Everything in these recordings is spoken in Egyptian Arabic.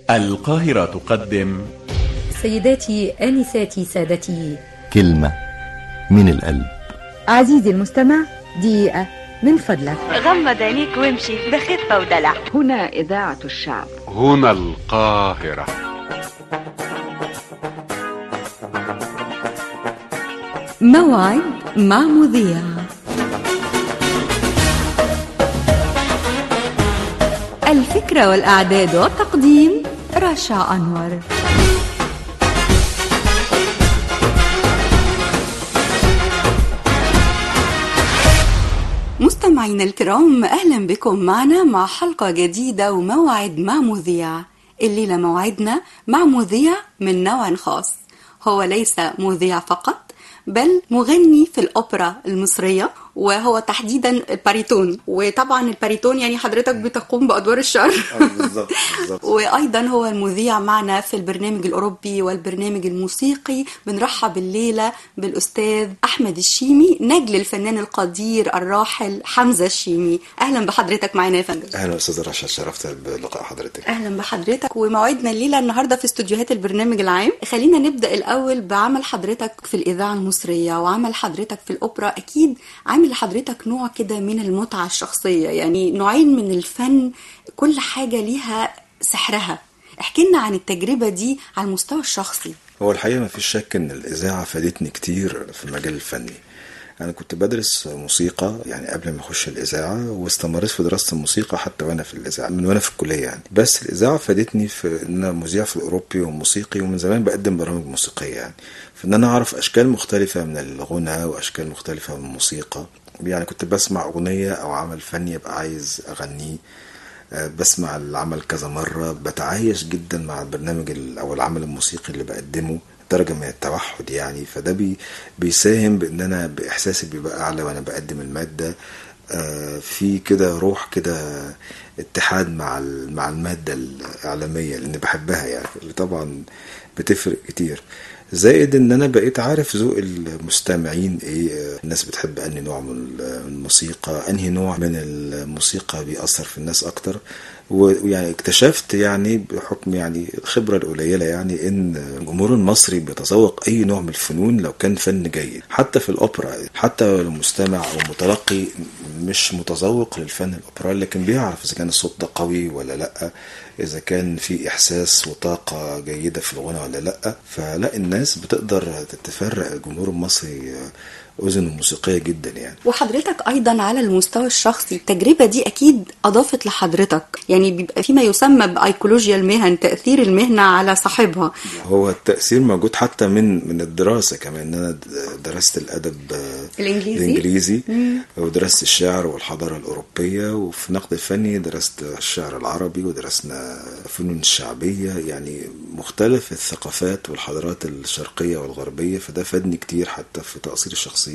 القاهرة تقدم سيداتي آنساتي سادتي كلمة من القلب عزيزي المستمع دقيقة من فضلك غمض عينيك وامشي بخفة ودلع هنا إذاعة الشعب هنا القاهرة موعد مع مذيع الفكرة والإعداد والتقديم رشا أنور مستمعينا الكرام أهلا بكم معنا مع حلقة جديدة وموعد مع مذيع الليلة موعدنا مع مذيع من نوع خاص هو ليس مذيع فقط بل مغني في الأوبرا المصرية وهو تحديدا باريتون وطبعا الباريتون يعني حضرتك بتقوم بأدوار الشر بالظبط بالظبط وأيضا هو المذيع معنا في البرنامج الأوروبي والبرنامج الموسيقي بنرحب الليلة بالأستاذ أحمد الشيمي نجل الفنان القدير الراحل حمزة الشيمي أهلا بحضرتك معنا يا فندم اهلا استاذ رشا شرفت بلقاء حضرتك اهلا بحضرتك وموعدنا الليله النهارده في استوديوهات البرنامج العام خلينا نبدا الاول بعمل حضرتك في الاذاعه المصريه وعمل حضرتك في الاوبرا اكيد عامل لحضرتك نوع كده من المتعه الشخصيه يعني نوعين من الفن كل حاجه ليها سحرها احكي لنا عن التجربه دي على المستوى الشخصي هو الحقيقه ما فيش شك ان الاذاعه فادتني كتير في المجال الفني انا كنت بدرس موسيقى يعني قبل ما اخش الاذاعه واستمريت في دراسه الموسيقى حتى وانا في الاذاعه من وانا في الكليه يعني بس الاذاعه فادتني في ان انا مذيع في الاوروبي وموسيقي ومن زمان بقدم برامج موسيقيه يعني في ان انا اعرف اشكال مختلفه من الغنى واشكال مختلفه من الموسيقى يعني كنت بسمع اغنيه او عمل فني ابقى عايز اغنيه آه، بسمع العمل كذا مرة بتعايش جدا مع البرنامج ال- أو العمل الموسيقي اللي بقدمه درجة من التوحد يعني فده بي بيساهم بإن أنا بإحساسي بيبقى أعلى وأنا بقدم المادة آه، في كده روح كده اتحاد مع ال- مع المادة الإعلامية لأن بحبها يعني اللي طبعا بتفرق كتير زائد ان انا بقيت عارف ذوق المستمعين ايه آه، الناس بتحب انهي نوع من الموسيقى انهي نوع من الموسيقى بيأثر في الناس اكتر ويعني اكتشفت يعني بحكم يعني الخبرة القليلة يعني ان الجمهور المصري بيتذوق اي نوع من الفنون لو كان فن جيد حتى في الاوبرا حتى لو المستمع او المتلقي مش متذوق للفن الاوبرا لكن بيعرف اذا كان الصوت ده قوي ولا لا اذا كان في احساس وطاقة جيدة في الغنى ولا لا فلا الناس بتقدر تتفرق الجمهور المصري اذنه موسيقية جدا يعني وحضرتك ايضا على المستوى الشخصي التجربه دي اكيد اضافت لحضرتك يعني بيبقى فيما يسمى بايكولوجيا المهن تاثير المهنه على صاحبها هو التأثير موجود حتى من من الدراسة كمان ان انا درست الادب الإنجليزي؟ الانجليزي ودرست الشعر والحضارة الاوروبية وفي النقد الفني درست الشعر العربي ودرسنا فنون الشعبية يعني مختلف الثقافات والحضارات الشرقية والغربية فده فادني كتير حتى في تأصيل شخصيتي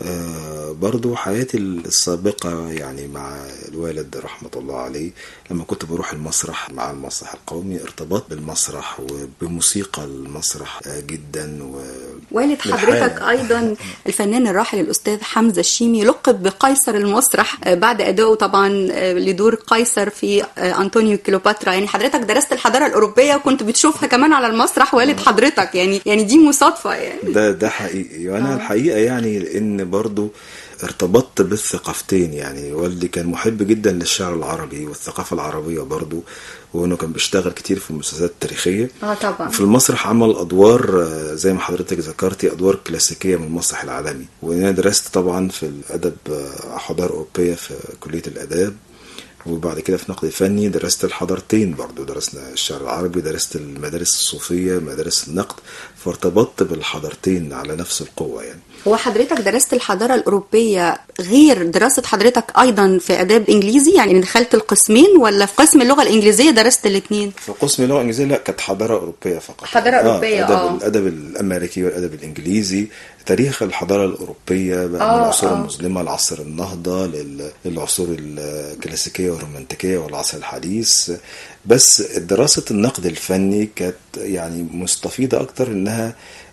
آه برضو حياتي السابقة يعني مع الوالد رحمة الله عليه لما كنت بروح المسرح مع المسرح القومي ارتبطت بالمسرح وبموسيقى المسرح آه جدا و والد حضرتك ايضا الفنان الراحل الاستاذ حمزه الشيمي لقب بقيصر المسرح آه، بعد ادائه طبعا آه، لدور قيصر في آه، انطونيو كليوباترا يعني حضرتك درست الحضاره الاوروبيه وكنت بتشوفها كمان على المسرح والد حضرتك يعني يعني دي مصادفه يعني ده ده حقيقي وانا الحقيقه يعني لان برضو ارتبطت بالثقافتين يعني والدي كان محب جدا للشعر العربي والثقافه العربيه برضو وانه كان بيشتغل كتير في المسلسلات التاريخيه اه طبعا في المسرح عمل ادوار آه، زي ما حضرتك ذكرتي ادوار كلاسيكيه من المسرح العالمي وانا درست طبعا في الادب آه، حضاره اوروبيه في كليه الاداب وبعد كده في نقد فني درست الحضارتين برضو درسنا الشعر العربي درست المدارس الصوفية مدارس النقد فارتبطت بالحضارتين على نفس القوة يعني هو حضرتك درست الحضاره الاوروبيه غير دراسه حضرتك ايضا في اداب انجليزي يعني دخلت القسمين ولا في قسم اللغه الانجليزيه درست الاثنين في قسم اللغة الإنجليزية لا كانت حضارة أوروبية فقط حضارة أوروبية، الأدب, آه. الأدب الأمريكي والأدب الإنجليزي تاريخ الحضاره الاوروبيه بقى من آه، العصور آه. المظلمه لعصر النهضه لل- للعصور الكلاسيكيه والرومانتيكيه والعصر الحديث بس دراسه النقد الفني كانت يعني مستفيضه اكتر انها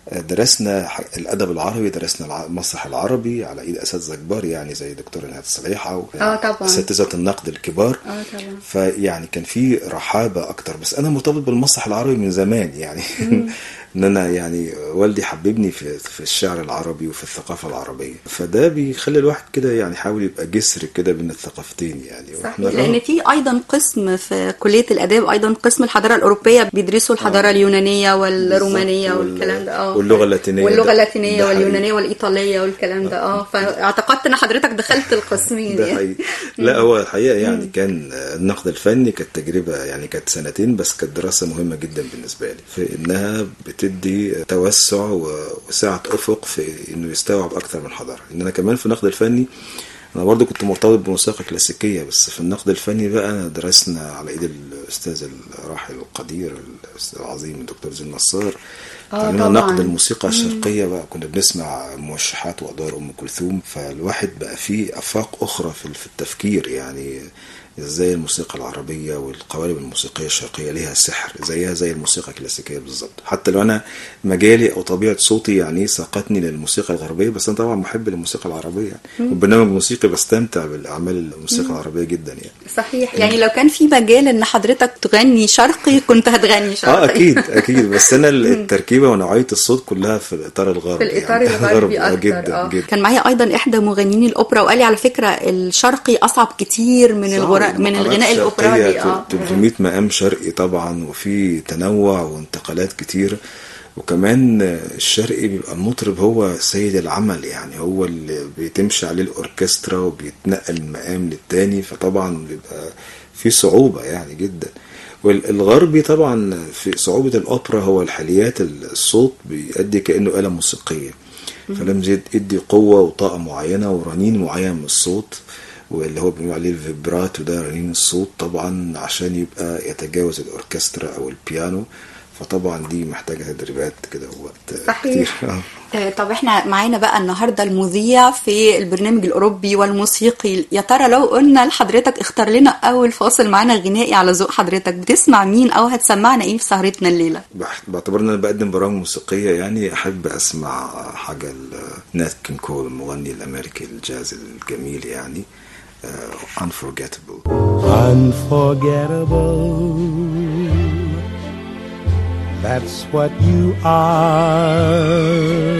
درسنا ح- الادب العربي درسنا الع- المسرح العربي على ايد اساتذه كبار يعني زي دكتور نهاد الصليحه و- آه، طبعاً. اساتذه النقد الكبار اه طبعا فيعني كان في رحابه اكتر بس انا مرتبط بالمسرح العربي من زمان يعني ان انا يعني والدي حببني في في الشعر العربي وفي الثقافه العربيه فده بيخلي الواحد كده يعني يحاول يبقى جسر كده بين الثقافتين يعني صحيح وإحنا- لان في ايضا قسم في كليه الاداب ايضا قسم الحضاره الاوروبيه بيدرسوا الحضاره اليونانيه والرومانيه بالظبط، وال- والكلام ده اه واللغة اللاتينية واللغه ده- اللاتينيه ده حقيقي. واليونانيه والايطاليه والكلام ده اه فاعتقدت ان حضرتك دخلت القسمين ده يعني حقيقي لا هو الحقيقه يعني كان النقد الفني كانت تجربه يعني كانت سنتين بس كانت دراسه مهمه جدا بالنسبه لي في انها بتدي توسع و- وسعه افق في انه يستوعب اكثر من حضاره ان انا كمان في النقد الفني انا برضو كنت مرتبط بموسيقى كلاسيكيه بس في النقد الفني بقى درسنا على ايد الاستاذ الراحل القدير الاستاذ العظيم الدكتور زين نصار آه، تعلمنا طبعاً. نقد الموسيقى الشرقيه بقى كنا بنسمع موشحات وادوار ام كلثوم فالواحد بقى فيه افاق اخرى في في التفكير يعني ازاي الموسيقى العربيه والقوالب الموسيقيه الشرقيه ليها سحر زيها زي الموسيقى الكلاسيكيه بالظبط حتى لو انا مجالي او طبيعه صوتي يعني ساقتني للموسيقى الغربيه بس انا طبعا محب للموسيقى العربيه يعني وبرنامج موسيقي بستمتع بالاعمال الموسيقى العربيه جدا يعني صحيح يعني لو كان في مجال ان حضرتك تغني شرقي كنت هتغني شرقي اه اكيد اكيد بس انا التركيبه ونوعيه الصوت كلها في الاطار الغربي في الاطار يعني. الغربي آه، اكتر جدا اه جدا كان معايا ايضا احدى مغنيين الاوبرا وقال لي على فكره الشرقي اصعب كتير من الغراء من الغناء الاوبرائي اه 300 مقام شرقي طبعا وفي تنوع وانتقالات كتير وكمان الشرقي بيبقى المطرب هو سيد العمل يعني هو اللي بتمشي عليه الاوركسترا وبيتنقل من مقام للتاني فطبعا بيبقى في صعوبة يعني جدا والغربي طبعا في صعوبة الأوبرا هو الحاليات الصوت بيأدي كأنه آلة موسيقية فلما يدي قوة وطاقة معينة ورنين معين من الصوت واللي هو بنقول عليه الفيبراتو ده رنين الصوت طبعا عشان يبقى يتجاوز الأوركسترا أو البيانو فطبعا دي محتاجة تدريبات كده ووقت صحيح. كتير آه. آه، طب احنا معانا بقى النهارده المذيع في البرنامج الاوروبي والموسيقي يا ترى لو قلنا لحضرتك اختار لنا اول فاصل معانا غنائي على ذوق حضرتك بتسمع مين او هتسمعنا ايه في سهرتنا الليله بح- باعتبار ان انا بقدم برامج موسيقيه يعني احب اسمع حاجه لنات كين كول المغني الامريكي الجاز الجميل يعني uh, unforgettable Unforgettable. That's what you are.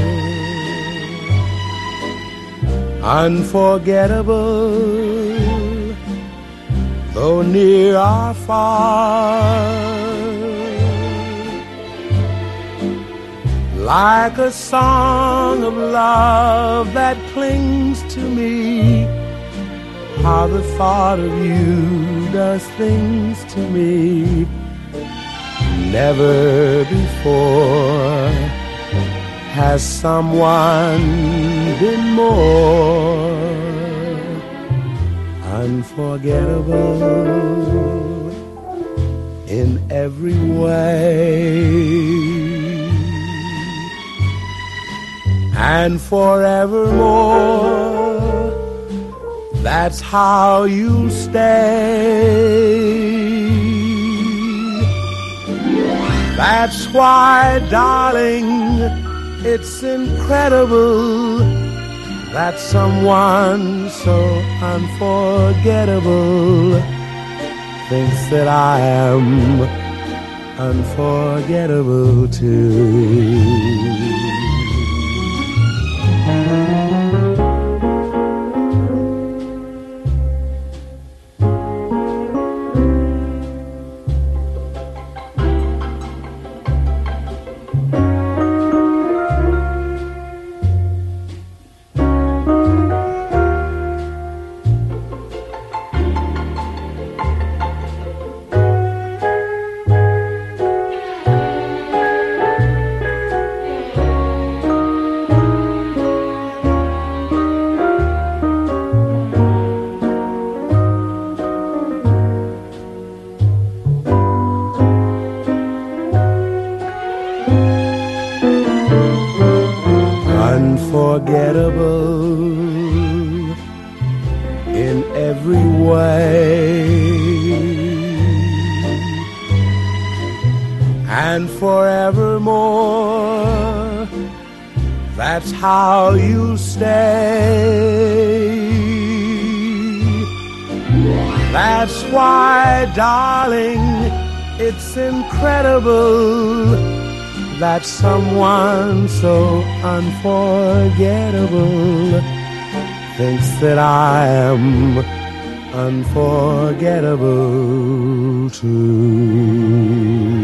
Unforgettable. Though near or far. Like a song of love that clings to me how the thought of you does things to me never before has someone been more unforgettable in every way and forevermore that's how you stay. That's why, darling, it's incredible that someone so unforgettable thinks that I am unforgettable too. away. And forevermore, that's how you stay. That's why, darling, it's incredible that someone so unforgettable thinks that I am unforgettable too.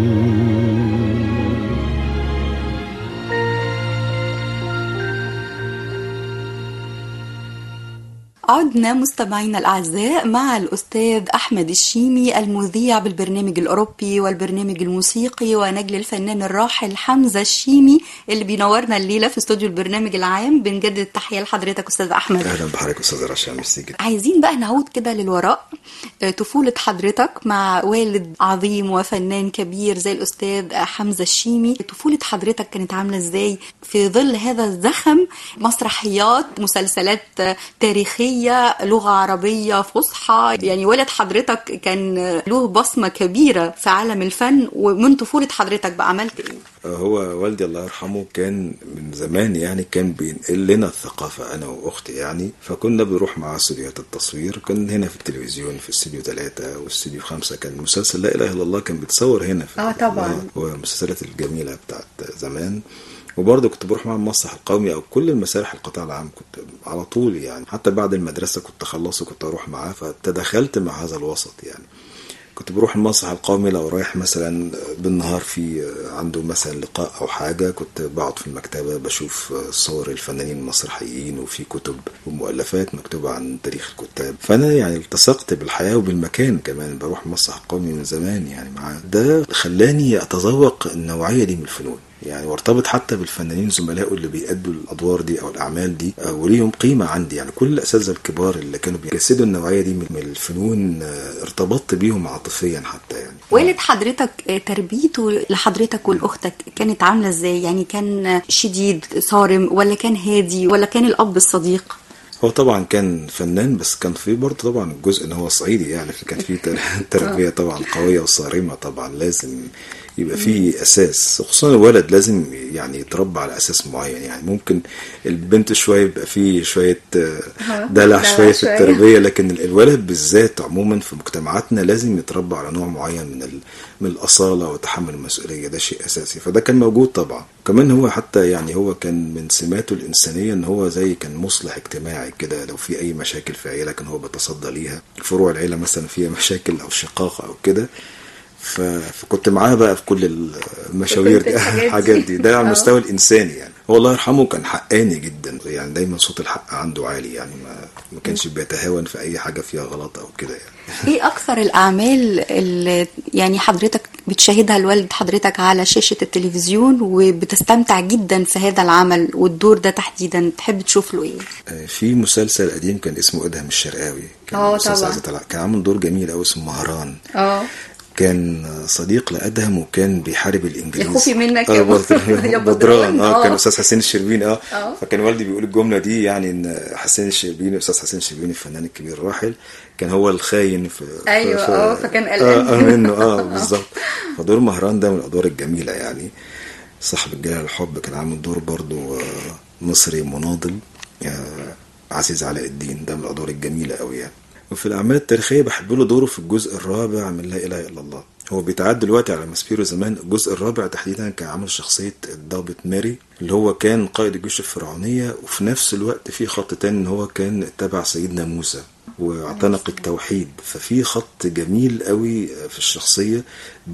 عدنا مستمعينا الأعزاء مع الأستاذ أحمد الشيمي المذيع بالبرنامج الأوروبي والبرنامج الموسيقي ونجل الفنان الراحل حمزة الشيمي اللي بينورنا الليلة في استوديو البرنامج العام بنجدد التحية لحضرتك أستاذ أحمد اهلا بحضرتك استاذ رشا ميرسي جدا عايزين بقى نعود كده للوراء آه، طفولة حضرتك مع والد عظيم وفنان كبير زي الأستاذ حمزة الشيمي طفولة حضرتك كانت عاملة إزاي في ظل هذا الزخم مسرحيات مسلسلات آه، تاريخية لغة عربية فصحى يعني والد حضرتك كان آه، له بصمة كبيرة في عالم الفن ومن طفولة حضرتك بقى عملت إيه؟ هو والدي الله يرحمه كان من زمان يعني كان بينقل لنا الثقافة أنا وأختي يعني فكنا بنروح معاه استوديوهات التصوير كان هنا في التلفزيون في استوديو ثلاثة واستوديو خمسة كان مسلسل لا إله إلا الله كان بيتصور هنا في آه طبعاً. والمسلسلات الجميلة بتاعت زمان وبرضه كنت بروح مع المسرح القومي او كل المسارح القطاع العام كنت على طول يعني حتى بعد المدرسه كنت اخلصه كنت اروح معاه فتدخلت مع هذا الوسط يعني كنت بروح المسرح القومي لو رايح مثلا بالنهار في عنده مثلا لقاء او حاجه كنت بقعد في المكتبه بشوف صور الفنانين المسرحيين وفي كتب ومؤلفات مكتوبه عن تاريخ الكتاب فانا يعني التصقت بالحياه وبالمكان كمان بروح المسرح القومي من زمان يعني معاه ده خلاني اتذوق النوعيه دي من الفنون يعني وارتبط حتى بالفنانين زملائه اللي بيأدوا الادوار دي او الاعمال دي آه، وليهم قيمه عندي يعني كل الاساتذه الكبار اللي كانوا بيجسدوا النوعيه دي من من الفنون آه، ارتبطت بيهم عاطفيا حتى يعني والد حضرتك آه، تربيته لحضرتك ولأختك كانت عاملة ازاي؟ يعني كان آه، شديد صارم ولا كان هادي ولا كان الأب الصديق؟ هو طبعا كان فنان بس كان في برضه طبعا الجزء ان هو صعيدي يعني فكان في تر- تربيه طبعا قويه وصارمه طبعا لازم يبقى في اساس خصوصا الولد لازم يعني يتربى على اساس معين يعني ممكن البنت شويه يبقى فيه شويه آه، دلع دلع شويه في شوية. التربيه لكن ال- الولد بالذات عموما في مجتمعاتنا لازم يتربى على نوع معين من ال- من الاصاله وتحمل المسؤوليه ده شيء اساسي فده كان موجود طبعا كمان هو حتى يعني هو كان من سماته الانسانيه ان هو زي كان مصلح اجتماعي كده لو في اي مشاكل في عيله كان هو بيتصدى ليها فروع العيله مثلا فيها مشاكل او شقاق او كده ف- فكنت معاه بقى في كل المشاوير كنت دي الحاجات دي. الحاجات دي ده على آه. المستوى الانساني يعني هو الله يرحمه كان حقاني جدا يعني دايما صوت الحق عنده عالي يعني ما ما كانش بيتهاون في اي حاجه فيها غلط او كده يعني ايه أكثر الأعمال اللي يعني حضرتك بتشاهدها لوالد حضرتك على شاشة التلفزيون وبتستمتع جدا في هذا العمل والدور ده تحديدا تحب تشوف له ايه؟ آه، في مسلسل قديم كان اسمه ادهم الشرقاوي كان آه، مسلسل طبعا. عايز أطلع- كان عامل دور جميل قوي اسمه مهران اه كان صديق لادهم وكان بيحارب الانجليز يا خوفي منك يا آه، بدران. يا بدران بدران، اه آه. كان استاذ حسين الشربيني اه آه. فكان والدي بيقول الجمله دي يعني ان حسين الشربيني استاذ حسين الشربيني الفنان الكبير الراحل كان هو الخاين في أيوة، في- آه، فكان اه قلقان. آه، منه اه بالظبط فدور مهران ده من الادوار الجميله يعني صاحب الجلال الحب كان عامل دور برضو آه، مصري مناضل آه، عزيز علاء الدين ده من الادوار الجميله قوي يعني وفي الاعمال التاريخيه بحب له دوره في الجزء الرابع من لا اله الا الله هو بيتعاد دلوقتي على ماسبيرو زمان الجزء الرابع تحديدا كان عامل شخصيه الضابط ماري اللي هو كان قائد الجيوش الفرعونيه وفي نفس الوقت في خط تاني ان هو كان تبع سيدنا موسى واعتنق التوحيد ففي خط جميل قوي في الشخصيه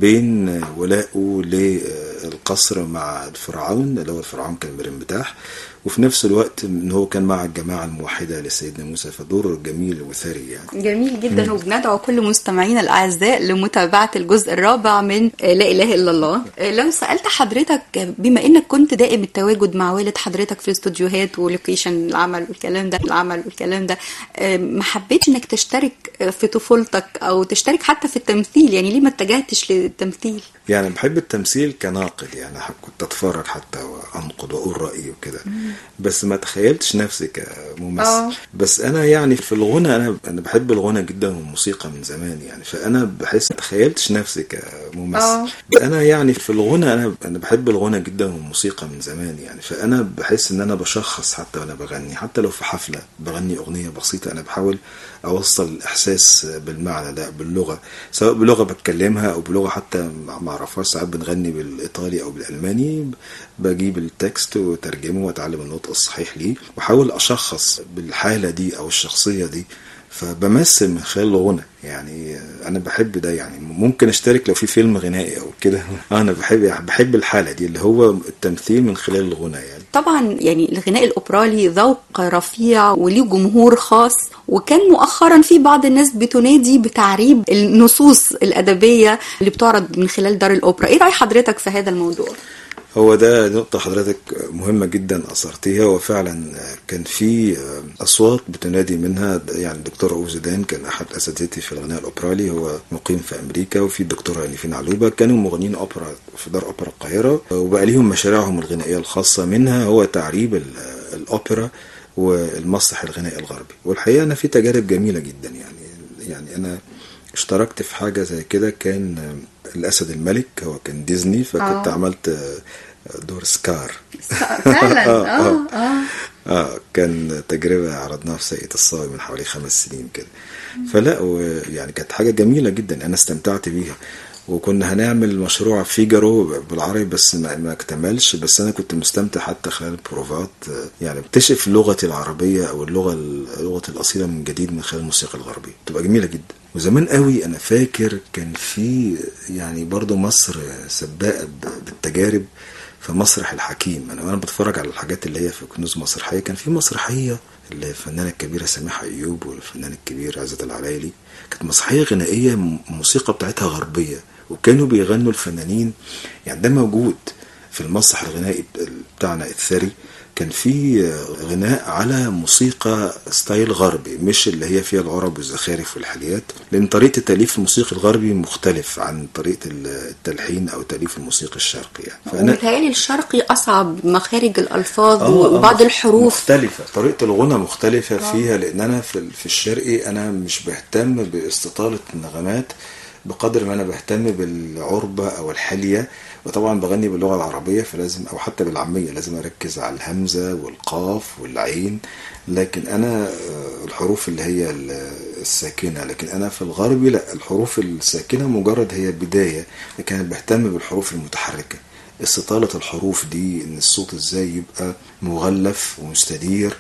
بين ولائه للقصر مع الفرعون اللي هو الفرعون كان مرنبتاح وفي نفس الوقت ان هو كان مع الجماعه الموحده لسيدنا موسى فدور جميل وثري يعني جميل جدا وبندعو كل مستمعينا الاعزاء لمتابعه الجزء الرابع من آه، لا اله الا الله آه، لو سالت حضرتك آه، بما انك كنت دائم التواجد مع والد حضرتك في الاستوديوهات ولوكيشن العمل والكلام ده العمل والكلام ده آه، ما حبيتش انك تشترك آه، في طفولتك او تشترك حتى في التمثيل يعني ليه ما اتجهتش للتمثيل يعني بحب التمثيل كناقد يعني حب- كنت اتفرج حتى وانقد واقول رايي وكده بس ما تخيلتش نفسي كممثل آه. بس انا يعني في الغنى انا انا بحب الغنى جدا والموسيقى من زمان يعني فانا بحس ما تخيلتش نفسي كممثل آه. انا يعني في الغنى انا انا بحب الغنى جدا والموسيقى من زمان يعني فانا بحس ان انا بشخص حتى وانا بغني حتى لو في حفله بغني اغنيه بسيطه انا بحاول اوصل الاحساس بالمعنى ده باللغه سواء بلغه بتكلمها او بلغه حتى ما اعرفهاش ساعات بنغني بالايطالي او بالالماني بجيب التكست وترجمه واتعلم النطق الصحيح ليه واحاول اشخص بالحاله دي او الشخصيه دي فبمثل من خلال الغنى يعني انا بحب ده يعني ممكن اشترك لو في فيلم غنائي او كده انا بحب بحب الحاله دي اللي هو التمثيل من خلال الغنى يعني طبعا يعني الغناء الاوبرالي ذوق رفيع وليه جمهور خاص وكان مؤخرا في بعض الناس بتنادي بتعريب النصوص الادبيه اللي بتعرض من خلال دار الاوبرا ايه راي حضرتك في هذا الموضوع هو ده نقطة حضرتك مهمة جدا أثرتيها وفعلا كان في أصوات بتنادي منها يعني الدكتور أبو زيدان كان أحد أساتذتي في الغناء الأوبرالي هو مقيم في أمريكا وفي الدكتورة نيفين علوبة كانوا مغنيين أوبرا في دار أوبرا القاهرة وبقى ليهم مشاريعهم الغنائية الخاصة منها هو تعريب ال- الأوبرا والمسرح الغنائي الغربي والحقيقة أنا في تجارب جميلة جدا يعني يعني أنا اشتركت في حاجة زي كده كان الأسد الملك هو كان ديزني فكنت آه. عملت دور سكار فعلا آه، اه اه اه كان تجربة عرضناها في ساقية الصاوي من حوالي خمس سنين كده فلا و- يعني كانت حاجة جميلة جدا أنا استمتعت بيها وكنا هنعمل مشروع فيجارو بالعربي بس ما, ما اكتملش بس انا كنت مستمتع حتى خلال البروفات آه، يعني اكتشف لغتي العربية او اللغة اللغة الاصيلة من جديد من خلال الموسيقى الغربية تبقى جميلة جدا وزمان قوي انا فاكر كان في يعني برضو مصر سباقة ب- بالتجارب في مسرح الحكيم انا وانا بتفرج على الحاجات اللي هي في كنوز مسرحيه كان في مسرحيه اللي الفنانه الكبيره سميحه ايوب والفنان الكبير عزت العلايلي كانت مسرحيه غنائيه م- الموسيقى بتاعتها غربيه وكانوا بيغنوا الفنانين يعني ده موجود في المسرح الغنائي بتاعنا الثري كان في غناء على موسيقى ستايل غربي مش اللي هي فيها العرب والزخارف والحليات لان طريقه التاليف الموسيقي الغربي مختلف عن طريقه التلحين او تاليف الموسيقي الشرقي يعني فانا ومتهيألي الشرقي اصعب مخارج الالفاظ آه، وبعض آه، الحروف مختلفة طريقة الغنى مختلفة فيها لأن أنا في ال- في الشرقي أنا مش بهتم باستطالة النغمات بقدر ما أنا بهتم بالعربة أو الحلية وطبعا بغني باللغة العربية فلازم أو حتى بالعامية لازم أركز على الهمزة والقاف والعين لكن أنا آه، الحروف اللي هي ال- الساكنة لكن أنا في الغربي لا الحروف الساكنة مجرد هي بداية لكن أنا بهتم بالحروف المتحركة استطالة الحروف دي ان الصوت ازاي يبقى مغلف ومستدير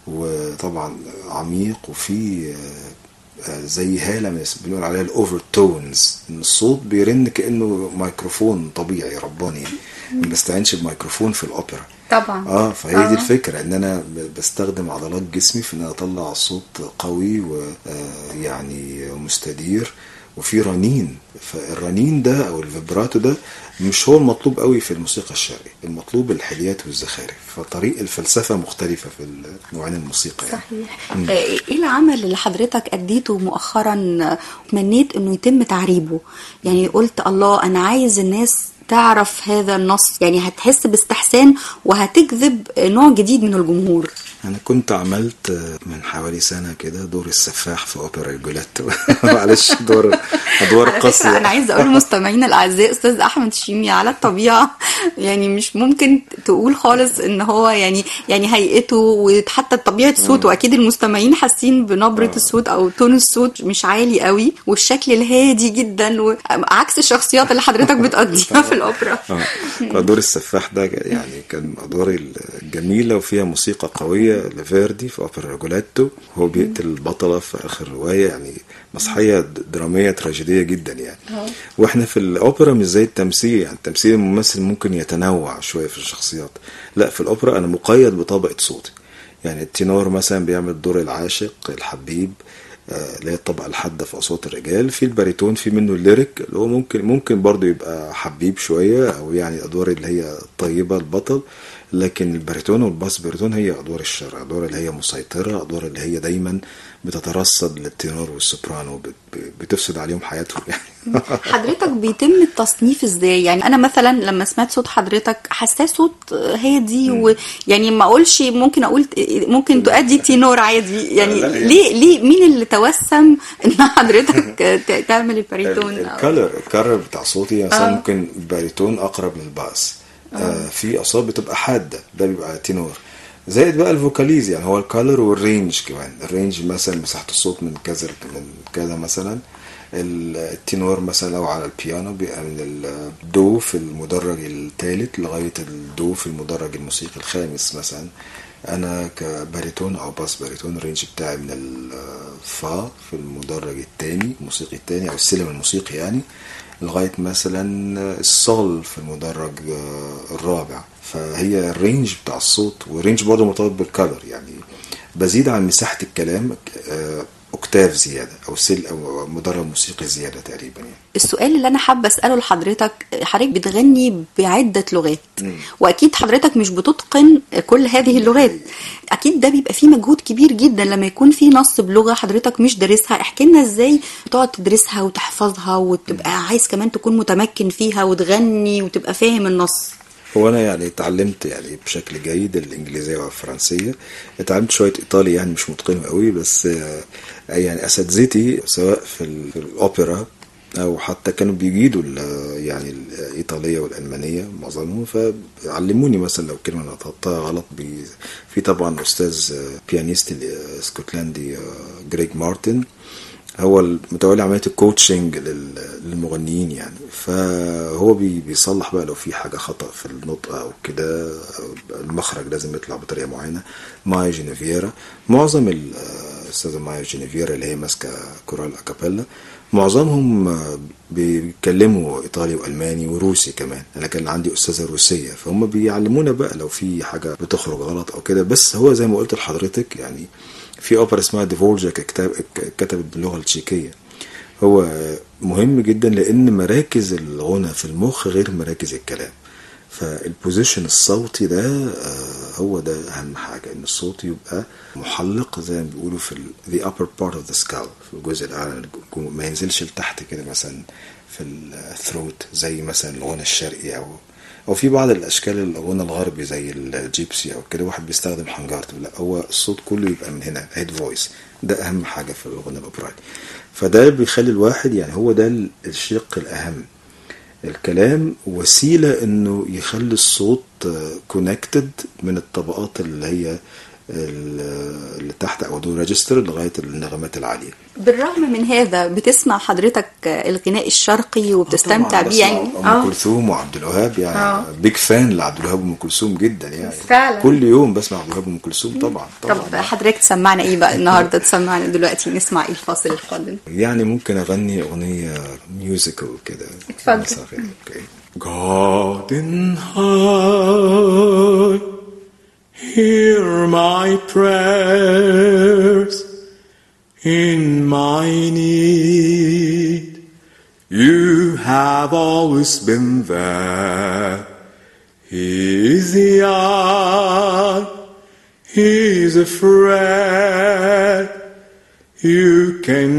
وطبعا عميق وفي آه، آه، زي هالة من- بنقول عليها الاوفر تونز ان الصوت بيرن كانه ميكروفون طبيعي رباني ما بستعينش بميكروفون في الاوبرا طبعا اه فهي آه. دي الفكره ان انا ب- بستخدم عضلات جسمي في ان انا اطلع صوت قوي ويعني مستدير وفي رنين فالرنين ده او الفيبراتو ده مش هو المطلوب قوي في الموسيقى الشرقية المطلوب الحليات والزخارف فطريق الفلسفه مختلفه في نوعين الموسيقى يعني. صحيح آه، ايه العمل اللي حضرتك اديته مؤخرا آه، تمنيت انه يتم تعريبه يعني قلت الله انا عايز الناس تعرف هذا النص يعني هتحس باستحسان وهتجذب نوع جديد من الجمهور انا كنت عملت من حوالي سنه كده دور السفاح في اوبرا الجولاتو معلش دور ادوار على فكرة قاسيه انا عايزه اقول لمستمعينا الاعزاء استاذ احمد شيمي على الطبيعه يعني مش ممكن تقول خالص ان هو يعني يعني هيئته وحتى طبيعه صوته اكيد المستمعين حاسين بنبره الصوت او تون الصوت مش عالي قوي والشكل الهادي جدا وعكس الشخصيات اللي حضرتك بتقضيها في الاوبرا اه فدور السفاح ده يعني كان من ادوار الجميله وفيها موسيقى قويه لفيردي في اوبرا ريجولاتو هو بيقتل البطله في اخر روايه يعني مسرحيه دراميه تراجيديه جدا يعني واحنا في الاوبرا مش زي التمثيل يعني التمثيل الممثل ممكن يتنوع شويه في الشخصيات لا في الاوبرا انا مقيد بطبقه صوتي يعني التينور مثلا بيعمل دور العاشق الحبيب آه، اللي هي الطبقة الحادة في أصوات الرجال في الباريتون في منه الليريك اللي هو ممكن ممكن برضه يبقى حبيب شوية أو يعني الأدوار اللي هي الطيبة البطل لكن الباريتون والباس باريتون هي ادوار الشرق ادوار اللي هي مسيطره ادوار اللي هي دايما بتترصد للتنور والسوبرانو بت- بتفسد عليهم حياتهم يعني حضرتك بيتم التصنيف ازاي يعني انا مثلا لما سمعت صوت حضرتك حاساه صوت هادي ويعني ما اقولش ممكن اقول ممكن تؤدي تينور عادي يعني لا، يعني- ليه ليه مين اللي توسم ان حضرتك ت- تعمل الباريتون أو- الكالر الكالر بتاع صوتي مثلا آه. ممكن باريتون اقرب للباس آه في اصوات بتبقى حاده ده بيبقى تينور زائد بقى الفوكاليز يعني هو الكالر والرينج كمان الرينج مثلا مساحه الصوت من كذا من كذا مثلا ال- التينور مثلا لو على البيانو بيبقى من الدو في المدرج الثالث لغايه الدو في المدرج الموسيقي الخامس مثلا انا كباريتون او باس باريتون الرينج بتاعي من الفا في المدرج الثاني الموسيقي الثاني او السلم الموسيقي يعني لغايه مثلا الصول في المدرج آه، الرابع فهي الرينج بتاع الصوت والرينج برضه مرتبط بالكالر يعني بزيد عن مساحه الكلام آه، اوكتاف زياده او سل او مدرج موسيقي زياده تقريبا يعني السؤال اللي انا حابه اساله لحضرتك حضرتك بتغني بعده لغات واكيد حضرتك مش بتتقن كل هذه اللغات اكيد ده بيبقى فيه مجهود كبير جدا لما يكون في نص بلغه حضرتك مش دارسها احكي لنا ازاي تقعد تدرسها وتحفظها وتبقى عايز كمان تكون متمكن فيها وتغني وتبقى فاهم النص هو انا يعني اتعلمت يعني بشكل جيد الانجليزيه والفرنسيه اتعلمت شويه ايطالي يعني مش متقنه قوي بس آه، يعني اساتذتي سواء في, ال- في الاوبرا او حتى كانوا بيجيدوا ال- يعني الايطاليه والالمانيه معظمهم فعلموني مثلا لو كلمه نطقتها غلط بي في طبعا استاذ آه، بيانيست ال- اسكتلندي آه، جريج مارتن هو المتولي عمليه الكوتشنج لل- للمغنيين يعني فهو بي- بيصلح بقى لو في حاجه خطا في النطق او كده أو المخرج لازم يطلع بطريقه معينه مايا جينيفيرا معظم ال- الاستاذه مايا جينيفيرا اللي هي ماسكه كورال اكابيلا معظمهم آه، بيتكلموا ايطالي والماني وروسي كمان انا كان عندي استاذه روسيه فهم بيعلمونا بقى لو في حاجه بتخرج غلط او كده بس هو زي ما قلت لحضرتك يعني في اوبرا اسمها ديفولجاك كتاب كتبت باللغه التشيكيه هو مهم جدا لان مراكز الغنى في المخ غير مراكز الكلام فالبوزيشن الصوتي ده آه، هو ده اهم حاجه ان الصوت يبقى محلق زي ما بيقولوا في ال- the upper part of the skull في الجزء الاعلى من الجمجمة ما ينزلش لتحت كده مثلا في الثروت زي مثلا الغنى الشرقي او او في بعض الاشكال الغنى الغربي زي الجيبسي او كده واحد بيستخدم حنجرته لا هو الصوت كله يبقى من هنا هيد فويس ده اهم حاجه في الغنى الاوبراني فده بيخلي الواحد يعني هو ده الشق الاهم الكلام وسيله انه يخلي الصوت كونكتد من الطبقات اللي هي ال- اللي تحت او دو ريجستر لغايه النغمات العاليه بالرغم من هذا بتسمع حضرتك الغناء الشرقي وبتستمتع طبعاً بيه يعني بسمع ام كلثوم وعبد الوهاب يعني آه. بيج فان لعبد الوهاب وام كلثوم جدا يعني فعلاً. كل يوم بسمع عبد الوهاب وام كلثوم طبعا طب طبعا حضرتك تسمعنا ايه بقى النهارده تسمعنا دلوقتي نسمع ايه الفاصل القادم يعني ممكن اغني اغنيه ميوزيكال كده اتفضل. مثلا يعني. اوكي God in high, hear my prayers in my need. You have always been there. He is the eye, He is a friend. You can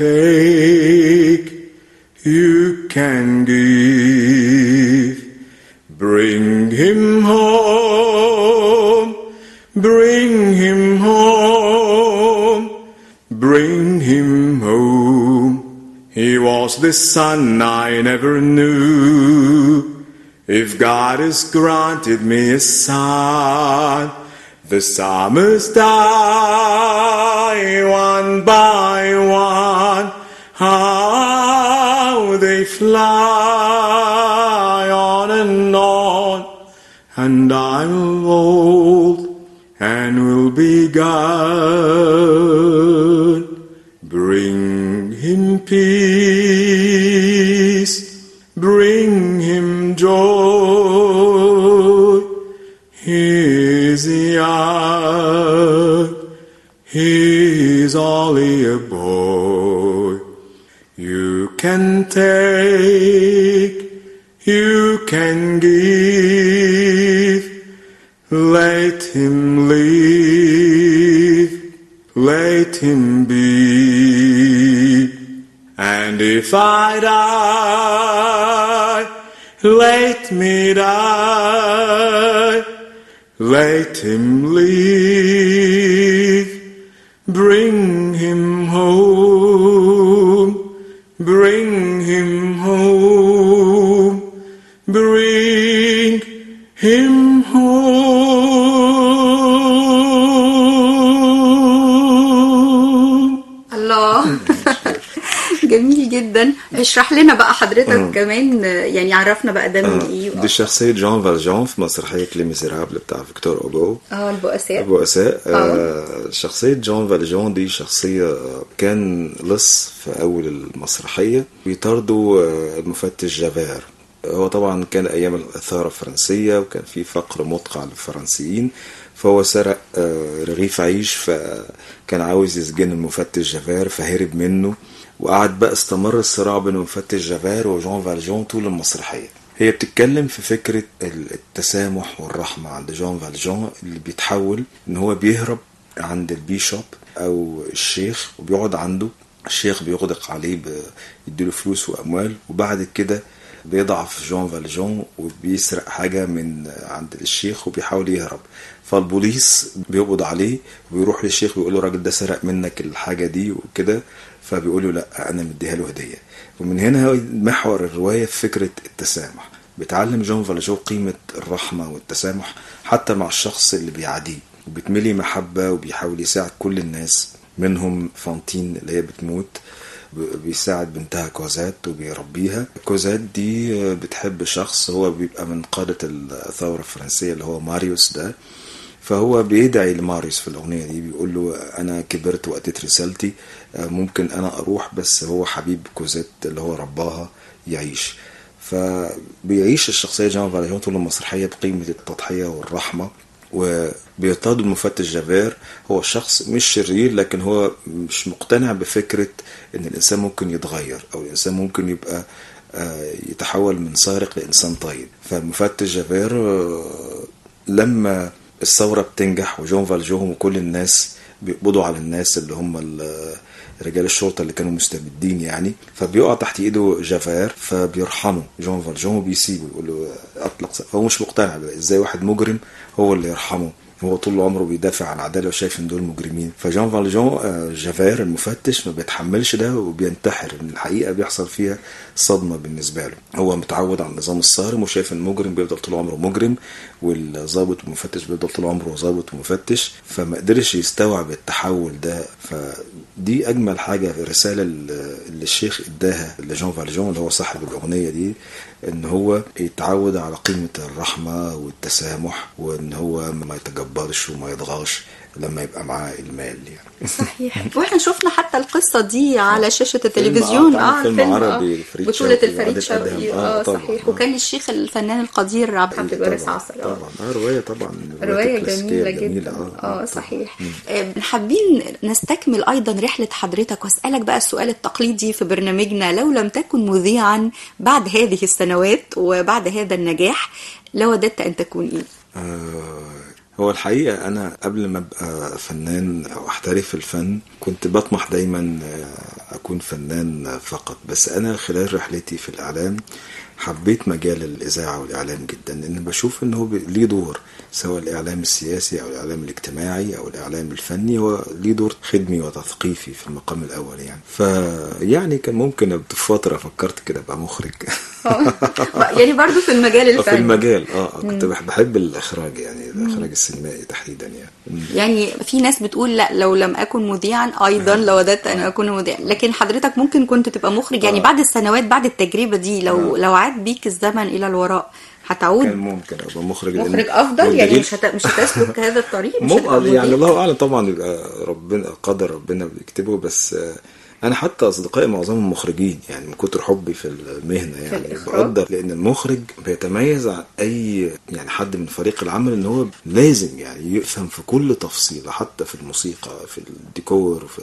take, you can give. Bring him home, bring him home, bring him home. He was the son I never knew. If God has granted me a son, the summers die one by one. How they fly on and on, and I'm old and will be gone. Bring him peace, bring him joy. He's young, he's only a boy. You can take, you can give. Let him live, let him be. And if I die, let me die. Let him live, bring him home, bring him home, bring him home. الله جميل جدا اشرح لنا بقى حضرتك كمان يعني عرفنا بقى ده من ايه دي شخصية جون فالجون في مسرحية لي ميزيرابل بتاع فيكتور أوجو اه البؤساء البؤساء آه شخصية جون فالجون دي شخصية كان لص في أول المسرحية بيطاردوا آه، المفتش جافير هو طبعا كان أيام الإثارة الفرنسية وكان في فقر مدقع للفرنسيين فهو سرق آه، رغيف عيش فكان عاوز يسجن المفتش جافير فهرب منه وقعد بقى استمر الصراع بين المفتش جافير وجون فالجون طول المسرحية هي بتتكلم في فكرة التسامح والرحمة عند جون فالجون اللي بيتحول ان هو بيهرب عند البيشوب او الشيخ وبيقعد عنده الشيخ بيغدق عليه ب- يديله فلوس واموال وبعد كده بيضعف جون فالجون وبيسرق حاجة من عند الشيخ وبيحاول يهرب فالبوليس بيقبض عليه وبيروح للشيخ بيقول له الراجل ده سرق منك الحاجة دي وكده فبيقول له لا انا مديها له هدية ومن هنا هو محور الرواية في فكرة التسامح بتعلم جون فالجو قيمة الرحمة والتسامح حتى مع الشخص اللي بيعاديه وبتملي محبة وبيحاول يساعد كل الناس منهم فانتين اللي هي بتموت ب- بيساعد بنتها كوزات وبيربيها كوزات دي بتحب شخص هو بيبقى من قادة الثورة الفرنسية اللي هو ماريوس ده فهو بيدعي لماريوس في الأغنية دي بيقول له أنا كبرت وأديت رسالتي آه، ممكن أنا أروح بس هو حبيب كوزات اللي هو رباها يعيش فبيعيش الشخصية جان فاليون طول المسرحية بقيمة التضحية والرحمة وبيرتضي المفتش جافير هو شخص مش شرير لكن هو مش مقتنع بفكرة ان الانسان ممكن يتغير او الانسان ممكن يبقى آه، يتحول من سارق لانسان طيب فالمفتش جافير آه، لما الثورة بتنجح وجون فالجون وكل الناس بيقبضوا على الناس اللي هم ال- رجال الشرطة اللي كانوا مستبدين يعني فبيقع تحت ايده جافير فبيرحمه جون فالجون وبيسيبه يقول له اطلق س- فهو مش مقتنع بقى ازاي واحد مجرم هو اللي يرحمه هو طول عمره بيدافع عن العداله وشايف ان دول مجرمين فجان فالجون آه، جافير المفتش ما بيتحملش ده وبينتحر ان الحقيقه بيحصل فيها صدمه بالنسبه له هو متعود على النظام الصارم وشايف ان المجرم بيفضل طول عمره مجرم والظابط والمفتش بيفضل طول عمره ظابط ومفتش فما قدرش يستوعب التحول ده فدي اجمل حاجه في الرساله اللي اللي الشيخ اداها لجان فالجون اللي هو صاحب الاغنيه دي ان هو يتعود على قيمه الرحمه والتسامح وان هو ما يتجبرش وما يضغطش لما يبقى معاه المال يعني صحيح واحنا شفنا حتى القصة دي على شاشة فيلم- التلفزيون آه، فيلم الفيلم، عربي آه، لفريد بطولة شوقي الفريد وعادل شوقي أدهم. اه آه، طبعاً، صحيح آه. وكان الشيخ الفنان القدير عبد الحميد الوارث طبعا عصر آه. طبعا آه، روايه طبعا رواية كلاسيكية جميلة جدا آه، اه طبعاً. صحيح آه، حابين نستكمل أيضا رحلة حضرتك وأسألك بقى السؤال التقليدي في برنامجنا لو لم تكن مذيعا بعد هذه السنوات وبعد هذا النجاح لوددت أن تكون إيه؟ آه، هو الحقيقة أنا قبل ما أبقى فنان أو أحترف الفن كنت بطمح دايما آه، أكون فنان فقط بس أنا خلال رحلتي في الإعلام حبيت مجال الإذاعة والإعلام جدا لأن بشوف إن هو بي- ليه دور سواء الإعلام السياسي أو الإعلام الاجتماعي أو الإعلام الفني هو ليه دور خدمي وتثقيفي في المقام الأول يعني فيعني كان ممكن في فترة فكرت كده أبقى مخرج يعني برضو في المجال في الفني المجال اه كنت بح- بحب الإخراج يعني الإخراج السينمائي تحديدا يعني يعني في ناس بتقول لا لو لم أكن مذيعا أيضا لوددت أن أكون مذيعا لكن حضرتك ممكن كنت تبقى مخرج يعني بعد السنوات بعد التجربة دي لو لو عاد بيك الزمن إلى الوراء هتعود كان ممكن ابقى مخرج لأن- مخرج أفضل يعني والدليل- مش هت... مش هتسلك هذا الطريق مش مو هتبقى يعني مذيع. الله اعلم طبعا يبقى ربنا قدر ربنا بيكتبه بس آه، انا حتى اصدقائي معظمهم مخرجين يعني من كتر حبي في المهنه يعني الإخراج. بقدر لان المخرج بيتميز عن اي يعني حد من فريق العمل ان هو لازم يعني يفهم في كل تفصيله حتى في الموسيقى في الديكور في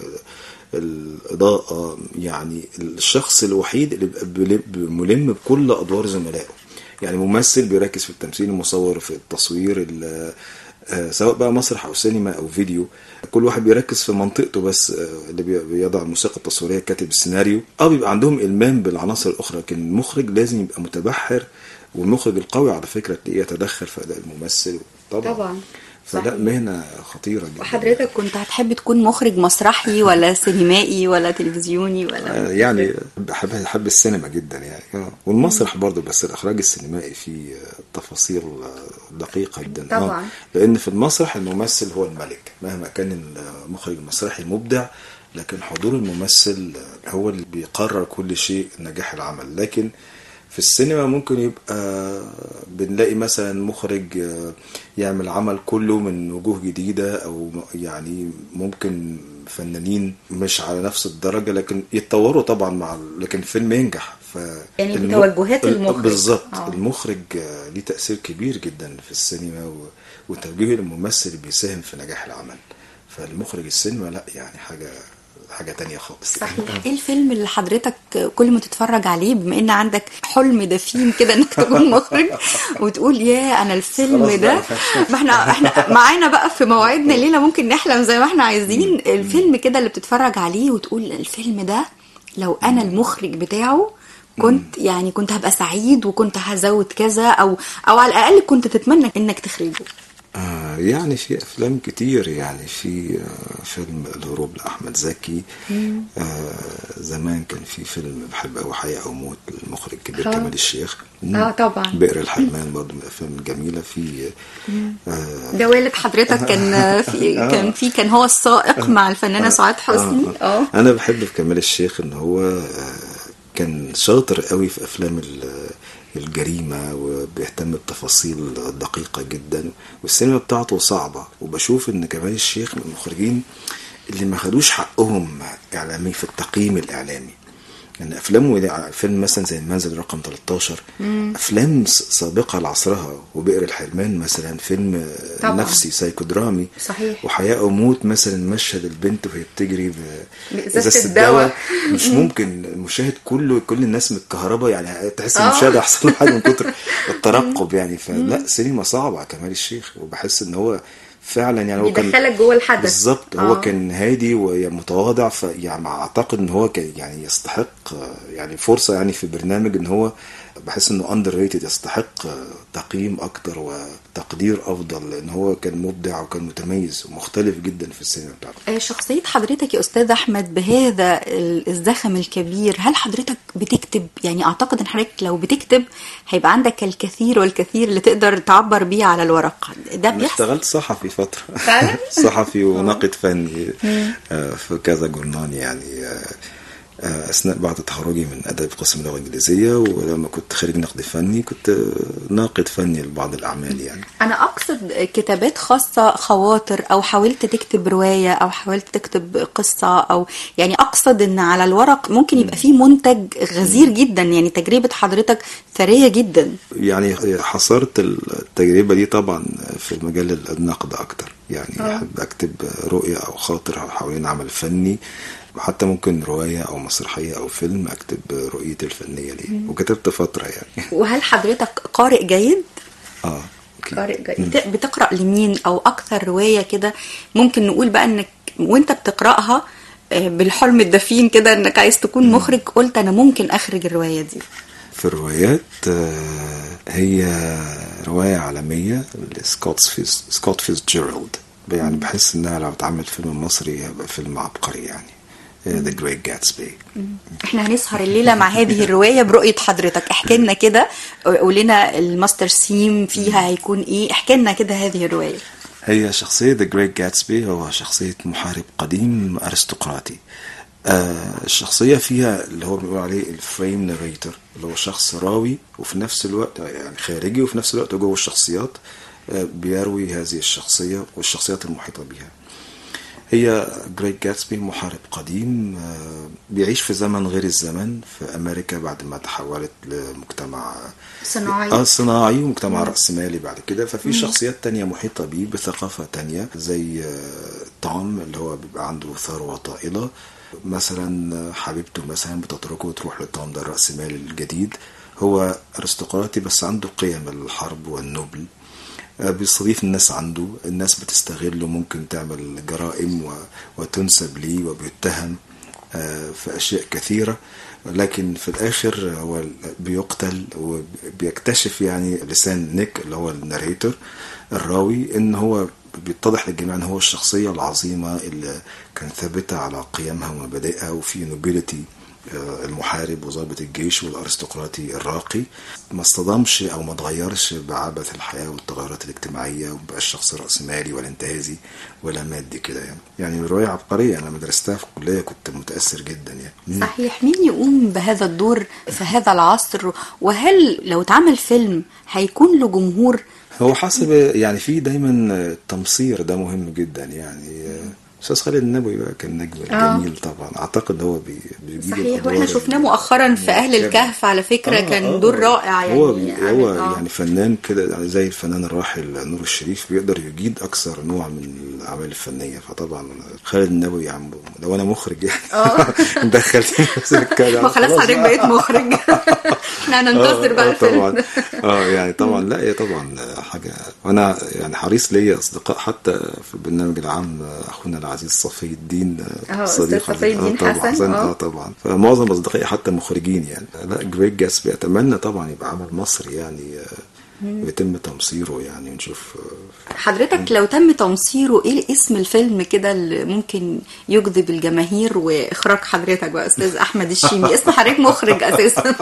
الاضاءه يعني الشخص الوحيد اللي بيبقى بيلم- ملم بكل ادوار زملائه يعني ممثل بيركز في التمثيل المصور في التصوير ال- آه، سواء بقى مسرح او سينما او فيديو كل واحد بيركز في منطقته بس آه، اللي بي- بيضع الموسيقى التصويريه كاتب السيناريو اه بيبقى عندهم المام بالعناصر الاخرى لكن المخرج لازم يبقى متبحر والمخرج القوي على فكره تلاقيه يتدخل في اداء الممثل طبعا طبعا فلا صحيح. مهنه خطيره جدا وحضرتك كنت هتحب تكون مخرج مسرحي ولا سينمائي ولا تلفزيوني ولا آه، يعني بحب بحب السينما جدا يعني آه. والمسرح برضه بس الاخراج السينمائي فيه آه، تفاصيل آه، دقيقه جدا آه. طبعاً. لان في المسرح الممثل هو الملك مهما كان المخرج المسرحي مبدع لكن حضور الممثل آه، هو اللي بيقرر كل شيء نجاح العمل لكن في السينما ممكن يبقى بنلاقي مثلا مخرج آه، يعمل عمل كله من وجوه جديدة أو يعني ممكن فنانين مش على نفس الدرجة لكن يتطوروا طبعا مع ال- لكن الفيلم ينجح ف يعني الم- بتوجهات المخرج. بالظبط آه. المخرج آه، ليه تأثير كبير جدا في السينما و- وتوجيه الممثل بيساهم في نجاح العمل فالمخرج السينما لا يعني حاجة حاجة تانية خالص صحيح ايه الفيلم اللي حضرتك كل ما تتفرج عليه بما ان عندك حلم دفين كده انك تكون مخرج وتقول يا انا الفيلم خلاص ده بقى. ما احنا احنا معانا بقى في مواعيدنا ليله ممكن نحلم زي ما احنا عايزين الفيلم كده اللي بتتفرج عليه وتقول الفيلم ده لو انا المخرج بتاعه كنت يعني كنت هبقى سعيد وكنت هزود كذا او او على الاقل كنت تتمنى انك تخرجه آه يعني في افلام كتير يعني في آه فيلم الهروب لاحمد زكي آه زمان كان في فيلم بحب قوي حياه او موت المخرج الكبير آه. كمال الشيخ مم. آه طبعاً. بئر الحرمان برضه من الافلام الجميله في آه ده والد حضرتك كان في كان في كان هو السائق مع الفنانه سعاد حسني اه انا بحب في كمال الشيخ ان هو آه، كان شاطر قوي في افلام ال- الجريمه وبيهتم بتفاصيل دقيقه جدا والسينما بتاعته صعبه وبشوف ان كمال الشيخ من المخرجين اللي ما خدوش حقهم اعلامي في التقييم الاعلامي يعني افلامه دي- فيلم مثلا زي المنزل رقم 13 افلام س- سابقه لعصرها وبئر الحرمان مثلا فيلم آه، طبعاً. نفسي سايكودرامي صحيح. وحياة أو موت مثلا مشهد البنت وهي بتجري ب- بإزازة إزازة الدواء. مش ممكن المشاهد كله كل الناس متكهربة يعني تحس آه. المشاهد أحسن حاجة من كتر الترقب يعني فلا سينما صعبة على كمال الشيخ وبحس إن هو فعلا يعني هو كان بيدخلك جوه الحدث بالظبط هو آه. كان هادي ومتواضع فيعني اعتقد ان هو كان يعني يستحق آه، يعني فرصه يعني في برنامج ان هو بحس انه اندر ريتد يستحق آه، تقييم اكتر وتقدير افضل لان هو كان مبدع وكان متميز ومختلف جدا في السينما بتاعته آه، شخصية حضرتك يا أستاذ أحمد بهذا ال- الزخم الكبير هل حضرتك بتكتب يعني أعتقد أن حضرتك لو بتكتب هيبقى عندك الكثير والكثير اللي تقدر تعبر بيه على الورق ده انا بيحصل اشتغلت صحفي فتره فعلا؟ صحفي وناقد فني آه، في كذا جورنال يعني آه، آه، اثناء بعد تخرجي من اداب قسم اللغه الانجليزيه ولما كنت خريج نقد فني كنت آه، ناقد فني لبعض الاعمال يعني أنا أقصد كتابات خاصة خواطر أو حاولت تكتب رواية أو حاولت تكتب قصة أو يعني أقصد أن على الورق ممكن يبقى فيه منتج غزير جدا يعني تجربة حضرتك ثرية جدا يعني حصرت التجربة دي طبعا في مجال النقد أكتر يعني أحب أكتب رؤية أو خاطر حوالين عمل فني حتى ممكن رواية أو مسرحية أو فيلم أكتب رؤيتي الفنية ليه وكتبت فترة يعني وهل حضرتك قارئ جيد؟ آه أوكي. قارئ جيد بت- بتقرا لمين او اكثر روايه كده ممكن نقول بقى انك وانت بتقراها آه، بالحلم الدفين كده انك عايز تكون مخرج قلت انا ممكن اخرج الروايه دي في الروايات آه، هي رواية عالمية لسكوت فيز سكوت فيز جيرالد يعني بحس انها لو اتعمل فيلم مصري هيبقى فيلم عبقري يعني ذا جريت جاتسبي احنا هنسهر الليله مع هذه الروايه برؤيه حضرتك احكي لنا كده قول لنا الماستر سيم فيها هيكون ايه احكي لنا كده هذه الروايه هي شخصية ذا جريت جاتسبي هو شخصية محارب قديم أرستقراطي آه الشخصية فيها اللي هو بيقول عليه الفريم ناريتور اللي هو شخص راوي وفي نفس الوقت يعني خارجي وفي نفس الوقت جوه الشخصيات آه بيروي هذه الشخصية والشخصيات المحيطة بها هي جريت جاتسبي محارب قديم آه، بيعيش في زمن غير الزمن في أمريكا بعد ما تحولت لمجتمع صناعي. اه صناعي ومجتمع رأسمالي بعد كده ففي شخصيات تانية محيطة بيه بثقافة تانية زي آه، توم اللي هو بيبقى عنده ثروة طائلة مثلا آه، حبيبته مثلا بتتركه وتروح لتوم ده الرأسمالي الجديد هو أرستقراطي بس عنده قيم الحرب والنبل آه، بيستضيف الناس عنده الناس بتستغله ممكن تعمل جرائم و... وتنسب ليه وبيتهم آه، في أشياء كثيرة لكن في الآخر هو بيقتل وبيكتشف يعني لسان نيك اللي هو الناريتور الراوي إن هو بيتضح للجميع إن هو الشخصية العظيمة اللي كانت ثابتة على قيمها ومبادئها وفي نوبيليتي المحارب وضابط الجيش والارستقراطي الراقي ما اصطدمش او ما اتغيرش بعبث الحياه والتغيرات الاجتماعيه ومبقاش شخص راسمالي ولا انتهازي ولا مادي كده يعني يعني روايه عبقريه انا لما درستها في الكليه كنت متاثر جدا يعني صحيح مين يقوم بهذا الدور في هذا العصر وهل لو اتعمل فيلم هيكون له جمهور هو حسب يعني في دايما التمصير ده مهم جدا يعني استاذ خالد النبوي بقى كان نجم آه. جميل طبعا اعتقد هو بي- بيجيب صحيح الأدوار واحنا شفناه مؤخرا في اهل المركبة. الكهف على فكره آه، كان آه. دور رائع يعني هو بي عامل- هو آه. يعني فنان كده يعني زي الفنان الراحل نور الشريف بيقدر يجيد اكثر نوع من الاعمال الفنيه فطبعا خالد النبوي يعني لو انا مخرج يعني آه. دخلتني في السكه ده ما خلاص حضرتك بقى. بقيت مخرج احنا هننتظر بقى آه، الفيلم طبعا اه يعني طبعا لا هي طبعا حاجه وانا يعني حريص ليا اصدقاء حتى في البرنامج العام اخونا العزيز صفي الدين آه، صديق أستاذ صفي الدين طبعا حسن، آه. اه طبعا فمعظم اصدقائي حتى مخرجين يعني لا جريت جاسبي اتمنى طبعا يبقى عمل مصري يعني آه، ويتم تمصيره يعني ونشوف آه، حضرتك لو تم تمصيره ايه اسم الفيلم كده اللي ممكن يجذب الجماهير واخراج حضرتك بقى استاذ احمد الشيمي اسم حضرتك مخرج اساسا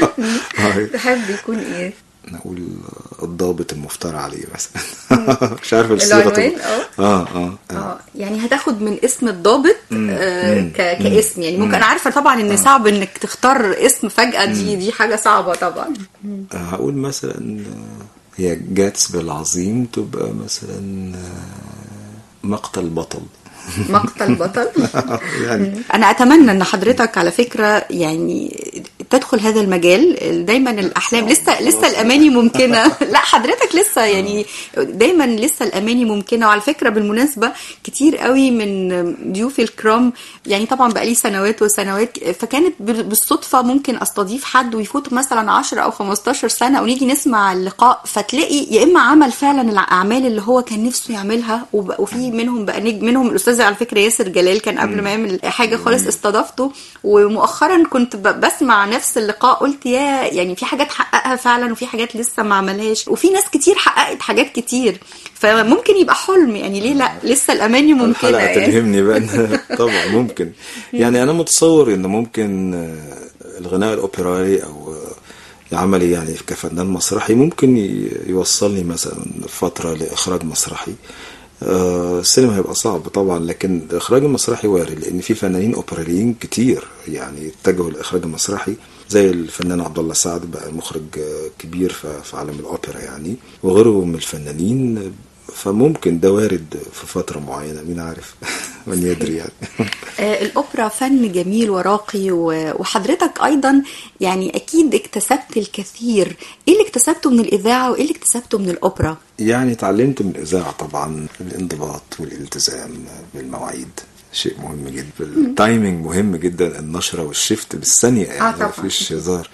تحب يكون ايه نقول الضابط المفترى عليه مثلا مش عارف الصيغه العنوان، تبقى- اه اه اه يعني هتاخد من اسم الضابط آه مم. ك- كاسم يعني ممكن انا عارفه طبعا ان صعب انك تختار اسم فجاه دي دي حاجه صعبه طبعا هقول مثلا آه، هي جاتسبي العظيم تبقى مثلا آه، مقتل بطل مقتل بطل يعني انا اتمنى ان حضرتك على فكره يعني تدخل هذا المجال دايما الاحلام لسه لسه الاماني ممكنه لا حضرتك لسه يعني دايما لسه الاماني ممكنه وعلى فكره بالمناسبه كتير قوي من ضيوفي الكرام يعني طبعا بقى لي سنوات وسنوات فكانت بالصدفه ممكن استضيف حد ويفوت مثلا 10 او 15 سنه ونيجي نسمع اللقاء فتلاقي يا اما عمل فعلا الاعمال اللي هو كان نفسه يعملها وب- وفي منهم بقى نجم منهم الاستاذ على فكره ياسر جلال كان قبل ما يعمل حاجه خالص استضافته ومؤخرا كنت ب- بسمع نفس اللقاء قلت يا يعني في حاجات حققها فعلا وفي حاجات لسه ما عملهاش وفي ناس كتير حققت حاجات كتير فممكن يبقى حلم يعني ليه لا لسه الاماني ممكنه الحلقه يعني تلهمني بقى إن- طبعا ممكن يعني انا متصور ان ممكن آه، الغناء الاوبرالي او آه، عملي يعني كفنان مسرحي ممكن ي- يوصلني مثلا فتره لاخراج مسرحي آه، السينما هيبقى صعب طبعا لكن الاخراج المسرحي وارد لان في فنانين اوبراليين كتير يعني اتجهوا للاخراج المسرحي زي الفنان عبد الله سعد بقى مخرج آه، كبير في في عالم الاوبرا يعني وغيره من الفنانين آه، فممكن ده وارد في فتره معينه مين عارف من يدري يعني آه، الأوبرا فن جميل وراقي و- وحضرتك أيضا يعني أكيد اكتسبت الكثير إيه اللي اكتسبته من الإذاعة وإيه اللي اكتسبته من الأوبرا؟ يعني اتعلمت من الإذاعة طبعا الانضباط والالتزام بالمواعيد شيء مهم جدا التايمينج مهم جدا النشرة والشفت بالثانية يعني طبعاً. مفيش هزار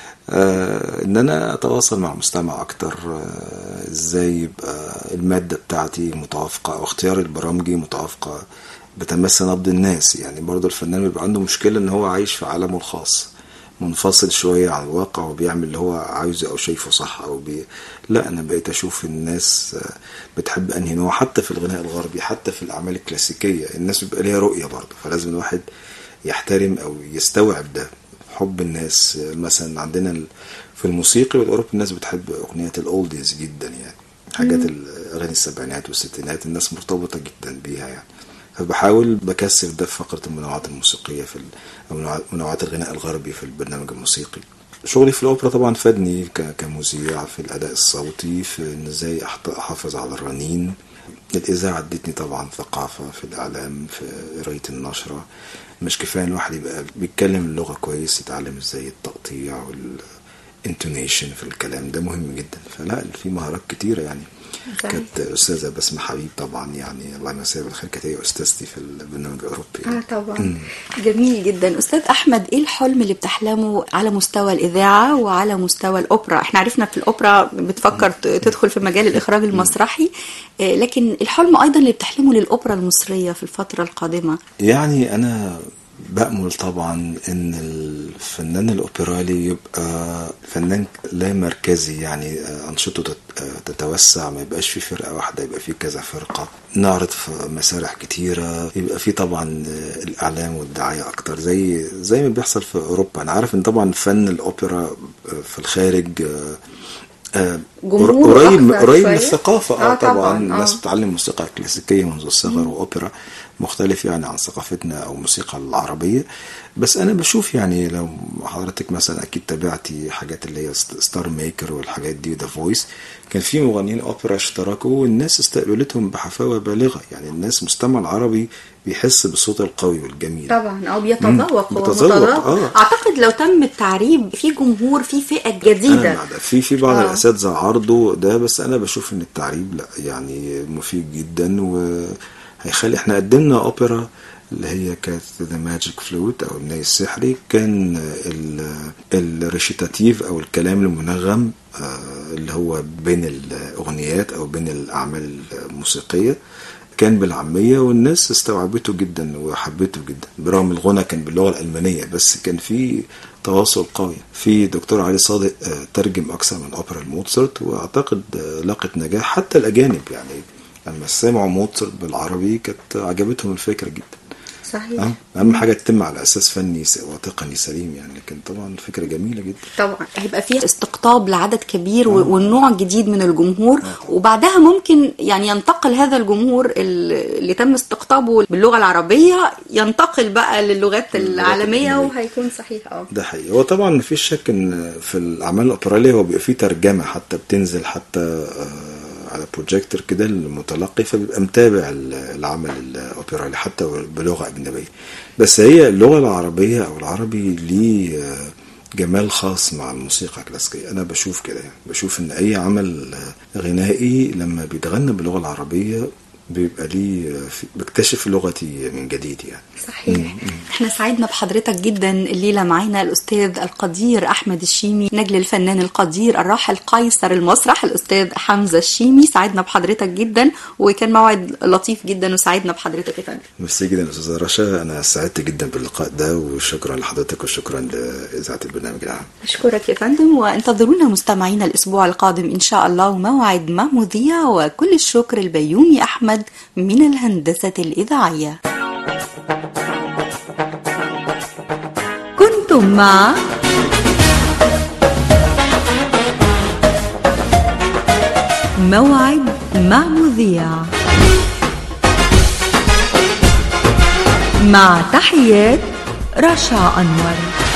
آه ان انا اتواصل مع المستمع اكتر آه ازاي يبقى المادة بتاعتي متوافقة او اختيار البرامجي متوافقة بتمس نبض الناس يعني برضو الفنان بيبقى عنده مشكلة ان هو عايش في عالمه الخاص منفصل شوية عن الواقع وبيعمل اللي هو عاوزه أو شايفه صح أو بي... لا أنا بقيت أشوف الناس آه، بتحب أنهي نوع حتى في الغناء الغربي حتى في الأعمال الكلاسيكية الناس بيبقى ليها رؤية برضه فلازم الواحد يحترم أو يستوعب ده حب الناس آه، مثلا عندنا ال- في الموسيقى والأوروبي الناس بتحب أغنيات الأولديز جدا يعني حاجات الأغاني السبعينات والستينات الناس مرتبطة جدا بيها يعني فبحاول بكسر ده في فقرة المنوعات الموسيقية في ال- أو منوعات- منوعات الغناء الغربي في البرنامج الموسيقي شغلي في الأوبرا طبعا فادني ك- كمذيع في الأداء الصوتي في إن إزاي أحط- أحافظ على الرنين الإذاعة ادتني طبعا ثقافة في الإعلام في قراية النشرة مش كفاية إن الواحد يبقى بيتكلم اللغة كويس يتعلم إزاي التقطيع انتونيشن في الكلام ده مهم جدا فلا في مهارات كتيره يعني صحيح. كانت استاذه بسمه حبيب طبعا يعني الله يمسيها بالخير كانت هي استاذتي في البرنامج الاوروبي يعني. اه طبعا جميل جدا استاذ احمد ايه الحلم اللي بتحلمه على مستوى الاذاعه وعلى مستوى الاوبرا احنا عرفنا في الاوبرا بتفكر ت- تدخل في مجال الاخراج المسرحي آه، لكن الحلم ايضا اللي بتحلمه للاوبرا المصريه في الفتره القادمه يعني انا بأمل طبعا ان الفنان الاوبرالي يبقى فنان لا مركزي يعني آه، انشطته تت- آه، تتوسع ما يبقاش في فرقه واحده يبقى في كذا فرقه نعرض في مسارح كتيره يبقى في طبعا آه، الاعلام والدعايه اكتر زي زي ما بيحصل في اوروبا انا عارف ان طبعا فن الاوبرا آه، في الخارج آه، آه، جمهور قريب أكتر قريب من شوية. الثقافه اه, آه، طبعاً، طبعا آه. الناس بتتعلم موسيقى كلاسيكيه منذ الصغر واوبرا مختلف يعني عن ثقافتنا او الموسيقى العربيه بس انا بشوف يعني لو حضرتك مثلا اكيد تابعتي حاجات اللي هي ست- ستار ميكر والحاجات دي وذا فويس كان في مغنيين اوبرا اشتركوا والناس استقبلتهم بحفاوه بالغه يعني الناس مستمع العربي بيحس بالصوت القوي والجميل طبعا او بيتذوق مم، هو بيتذوق، متذوق آه. اعتقد لو تم التعريب في جمهور في فئه انا جديده مع ده في في بعض آه. الاساتذه عرضوا ده بس انا بشوف ان التعريب لا يعني مفيد جدا وهيخلي احنا قدمنا اوبرا اللي هي كانت ذا ماجيك فلوت او الناي السحري كان ال- الريشيتاتيف او الكلام المنغم آه، اللي هو بين الاغنيات او بين الاعمال الموسيقيه كان بالعامية والناس استوعبته جدا وحبته جدا برغم الغنى كان باللغة الألمانية بس كان في تواصل قوي في دكتور علي صادق آه، ترجم أكثر من أوبرا الموتسرت وأعتقد آه، لقت نجاح حتى الأجانب يعني لما سمعوا موتسرت بالعربي كانت عجبتهم الفكرة جدا صحيح أه؟ أهم حاجة تتم على أساس فني س- وتقني سليم يعني لكن طبعا الفكرة جميلة جدا طبعا هيبقى فيه استقطاب لعدد كبير و- والنوع جديد من الجمهور وبعدها ممكن يعني ينتقل هذا الجمهور ال- اللي تم استقطابه باللغه العربيه ينتقل بقى للغات العالميه الأجنبية. وهيكون صحيح اه ده حقيقي هو طبعا مفيش شك ان في الاعمال الاوبراليه هو بيبقى فيه ترجمه حتى بتنزل حتى آه، على بروجيكتور كده للمتلقي فبيبقى متابع ال- العمل الاوبرالي حتى بلغه اجنبيه بس هي اللغه العربيه او العربي ليه آه، جمال خاص مع الموسيقى الكلاسيكيه انا بشوف كده يعني بشوف ان اي عمل آه، غنائي لما بيتغنى باللغه العربيه بيبقى ليه آه، في- بكتشف لغتي من جديد يعني صحيح احنا سعدنا بحضرتك جدا الليله معانا الاستاذ القدير احمد الشيمي نجل الفنان القدير الراحل قيصر المسرح الاستاذ حمزه الشيمي سعدنا بحضرتك جدا وكان موعد لطيف جدا وسعدنا بحضرتك يا فندم ميرسي جدا استاذه رشا انا سعدت جدا باللقاء ده وشكرا لحضرتك وشكرا لاذاعه البرنامج العام أشكرك يا فندم وانتظرونا مستمعينا الأسبوع القادم إن شاء الله موعد مع مذيع وكل الشكر البيومي أحمد من الهندسة الإذاعية كنتم مع موعد مع مذيع مع تحيات رشا أنور